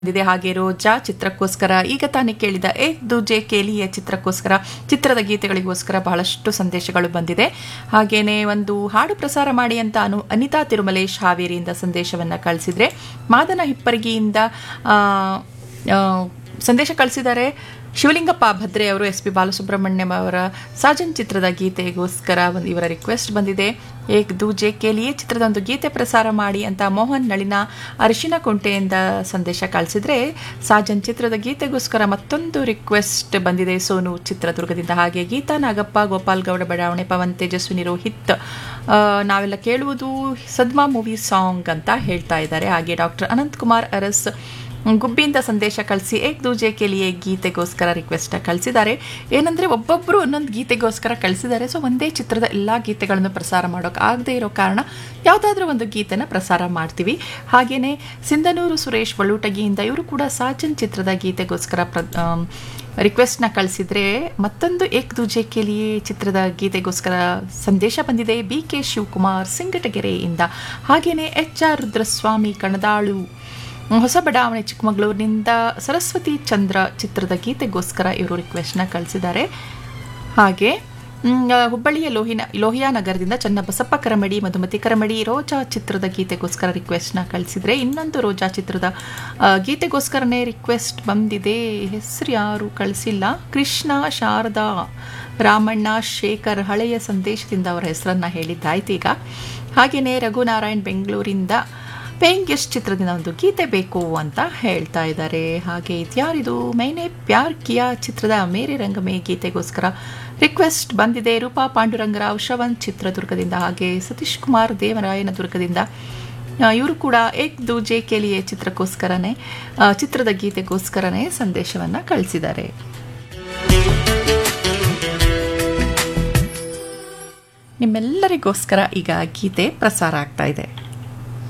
ಬಂದಿದೆ ಹಾಗೆ ರೋಜಾ ಚಿತ್ರಕ್ಕೋಸ್ಕರ ಈಗ ತಾನೇ ಕೇಳಿದ ಎ ದುಜೆ ಕೇಲಿಯ ಚಿತ್ರಕ್ಕೋಸ್ಕರ ಚಿತ್ರದ ಗೀತೆಗಳಿಗೋಸ್ಕರ ಬಹಳಷ್ಟು ಸಂದೇಶಗಳು ಬಂದಿದೆ ಹಾಗೇನೆ ಒಂದು ಹಾಡು ಪ್ರಸಾರ ಮಾಡಿ ಅಂತ ಅನು ಅನಿತಾ ತಿರುಮಲೇಶ್ ಹಾವೇರಿಯಿಂದ ಸಂದೇಶವನ್ನ ಕಳಿಸಿದ್ರೆ ಮಾದನ ಹಿಪ್ಪರಿಗಿಯಿಂದ ಆ, ಆ, ಸಂದೇಶ ಕಳಿಸಿದ್ದಾರೆ ಶಿವಲಿಂಗಪ್ಪ ಭದ್ರೆ ಅವರು ಎಸ್ ಪಿ ಬಾಲಸುಬ್ರಹ್ಮಣ್ಯಂ ಅವರ ಸಾಜನ್ ಚಿತ್ರದ ಗೀತೆಗೋಸ್ಕರ ಒಂದು ಇವರ ರಿಕ್ವೆಸ್ಟ್ ಬಂದಿದೆ ಏಕ್ ದೂಜೆ ಕೇಲಿಯೇ ಚಿತ್ರದ ಒಂದು ಗೀತೆ ಪ್ರಸಾರ ಮಾಡಿ ಅಂತ ಮೋಹನ್ ನಳಿನ ಅರಿಶಿನ ಕುಂಟೆಯಿಂದ ಸಂದೇಶ ಕಳಿಸಿದ್ರೆ ಸಾಜನ್ ಚಿತ್ರದ ಗೀತೆಗೋಸ್ಕರ ಮತ್ತೊಂದು ರಿಕ್ವೆಸ್ಟ್ ಬಂದಿದೆ ಸೋನು ಚಿತ್ರದುರ್ಗದಿಂದ ಹಾಗೆ ಗೀತಾ ನಾಗಪ್ಪ ಗೋಪಾಲ್ ಗೌಡ ಬಡಾವಣೆ ಪವನ್ ತೇಜಸ್ವಿನಿ ರೋಹಿತ್ ಆ, ನಾವೆಲ್ಲ ಕೇಳುವುದು ಸದ್ಮಾ ಮೂವಿ ಸಾಂಗ್ ಅಂತ ಹೇಳ್ತಾ ಇದ್ದಾರೆ ಹಾಗೆ ಡಾಕ್ಟರ್ ಅನಂತ್ ಕುಮಾರ್ ಅರಸ್ ಗುಬ್ಬಿಯಿಂದ ಸಂದೇಶ ಕಳಿಸಿ ಏಕ್ ದೂಜೆ ಕೇಲಿಯೇ ಗೀತೆಗೋಸ್ಕರ ರಿಕ್ವೆಸ್ಟ್ ಕಳಿಸಿದ್ದಾರೆ ಏನಂದ್ರೆ ಒಬ್ಬೊಬ್ಬರು ಒಂದೊಂದು ಗೀತೆಗೋಸ್ಕರ ಕಳಿಸಿದ್ದಾರೆ ಸೊ ಒಂದೇ ಚಿತ್ರದ ಎಲ್ಲ ಗೀತೆಗಳನ್ನು ಪ್ರಸಾರ ಮಾಡೋಕೆ ಆಗದೆ ಇರೋ ಕಾರಣ ಯಾವುದಾದ್ರೂ ಒಂದು ಗೀತೆನ ಪ್ರಸಾರ ಮಾಡ್ತೀವಿ ಹಾಗೇನೆ ಸಿಂಧನೂರು ಸುರೇಶ್ ಬಳುಟಗಿಯಿಂದ ಇವರು ಕೂಡ ಸಾಜನ್ ಚಿತ್ರದ ಗೀತೆಗೋಸ್ಕರ ಪ್ರ ಆಮ್, ರಿಕ್ವೆಸ್ಟ್ನ ಕಳಿಸಿದ್ರೆ ಮತ್ತೊಂದು ಏಕ್ ದೂಜೆ ಕೇಲಿಯೇ ಚಿತ್ರದ ಗೀತೆಗೋಸ್ಕರ ಸಂದೇಶ ಬಂದಿದೆ ಬಿ ಕೆ ಶಿವಕುಮಾರ್ ಸಿಂಗಟಗೆರೆಯಿಂದ ಹಾಗೇನೆ ಎಚ್ ಆರ್ ರುದ್ರಸ್ವಾಮಿ ಕಣದಾಳು ಹೊಸ ಬಡಾವಣೆ ಚಿಕ್ಕಮಗಳೂರಿನಿಂದ ಸರಸ್ವತಿ ಚಂದ್ರ ಚಿತ್ರದ ಗೀತೆಗೋಸ್ಕರ ಇವರು ರಿಕ್ವೆಸ್ಟ್ನ ಕಳಿಸಿದ್ದಾರೆ ಹಾಗೆ ಮ್, ಹುಬ್ಬಳ್ಳಿಯ ಲೋಹಿನ ಲೋಹಿಯಾ ನಗರದಿಂದ ಚನ್ನಬಸಪ್ಪ ಕರಮಡಿ ಮಧುಮತಿ ಕರಮಡಿ ರೋಜಾ ಚಿತ್ರದ ಗೀತೆಗೋಸ್ಕರ ರಿಕ್ವೆಸ್ಟ್ನ ಕಳಿಸಿದ್ರೆ ಇನ್ನೊಂದು ರೋಜಾ ಚಿತ್ರದ ಆ, ಗೀತೆಗೋಸ್ಕರನೇ ರಿಕ್ವೆಸ್ಟ್ ಬಂದಿದೆ ಹೆಸರು ಯಾರು ಕಳಿಸಿಲ್ಲ ಕೃಷ್ಣ ಶಾರದಾ ರಾಮಣ್ಣ ಶೇಖರ್ ಹಳೆಯ ಸಂದೇಶದಿಂದ ಅವರ ಹೆಸರನ್ನ ಹೇಳಿದ್ದಾಯ್ತು ಈಗ ಹಾಗೆಯೇ ರಘುನಾರಾಯಣ್ ಬೆಂಗಳೂರಿಂದ ಪೇಯಿಂಗ್ ಗೆಸ್ಟ್ ಚಿತ್ರದಿಂದ ಒಂದು ಗೀತೆ ಬೇಕು ಅಂತ ಹೇಳ್ತಾ ಇದ್ದಾರೆ ಹಾಗೆ ಇದ್ಯಾರಿದು ಮೈನೆ ಪ್ಯಾರ್ ಕಿಯಾ ಚಿತ್ರದ ಮೇರೆ ರಂಗಮೇ ಗೀತೆಗೋಸ್ಕರ ರಿಕ್ವೆಸ್ಟ್ ಬಂದಿದೆ ರೂಪಾ ಪಾಂಡುರಂಗರಾವ್ ಶ್ರವಣ್ ಚಿತ್ರದುರ್ಗದಿಂದ ಹಾಗೆ ಸತೀಶ್ ಕುಮಾರ್ ದೇವರಾಯನದುರ್ಗದಿಂದ ಇವರು ಕೂಡ ಏಕ್ ದೂಜೆ ಕೇಲಿಯೇ ಚಿತ್ರಕ್ಕೋಸ್ಕರನೇ ಆ, ಚಿತ್ರದ ಗೀತೆಗೋಸ್ಕರನೇ ಸಂದೇಶವನ್ನು ಕಳಿಸಿದ್ದಾರೆ ನಿಮ್ಮೆಲ್ಲರಿಗೋಸ್ಕರ ಈಗ ಗೀತೆ ಪ್ರಸಾರ ಆಗ್ತಾ ಇದೆ